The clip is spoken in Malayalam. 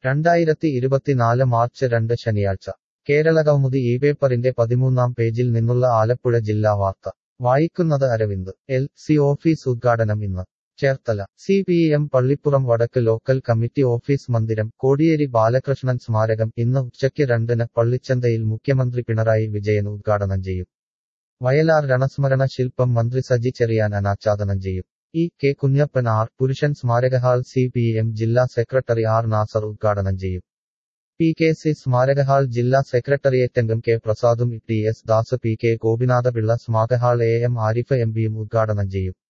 രണ്ടായിരത്തി ഇരുപത്തിനാല് മാർച്ച് രണ്ട് ശനിയാഴ്ച കേരള കൗമുദി ഈ പേപ്പറിന്റെ പതിമൂന്നാം പേജിൽ നിന്നുള്ള ആലപ്പുഴ ജില്ലാ വാർത്ത വായിക്കുന്നത് അരവിന്ദ് എൽ സി ഓഫീസ് ഉദ്ഘാടനം ഇന്ന് Cherthala C P M Pallippuram വടക്ക് ലോക്കൽ കമ്മിറ്റി ഓഫീസ് മന്ദിരം കോടിയേരി ബാലകൃഷ്ണൻ സ്മാരകം ഇന്ന് ഉച്ചയ്ക്ക് രണ്ടിന് പള്ളിച്ചന്തയിൽ മുഖ്യമന്ത്രി പിണറായി വിജയൻ ഉദ്ഘാടനം ചെയ്യും വയലാർ രണസ്മരണ ശില്പം മന്ത്രി സജി ചെറിയാൻ അനാച്ഛാദനം ചെയ്യും E K Kunjappan R Purushan സ്മാരക ഹാൾ സി പി എം ജില്ലാ സെക്രട്ടറി ആർ നാസർ ഉദ്ഘാടനം ചെയ്യും പി കെ സി സ്മാരക ഹാൾ ജില്ലാ സെക്രട്ടറിയേറ്റംഗം കെ പ്രസാദും T S Das P K Gopinathapillai സ്മാരക hall A M Arif M പിയും ഉദ്ഘാടനം ചെയ്യും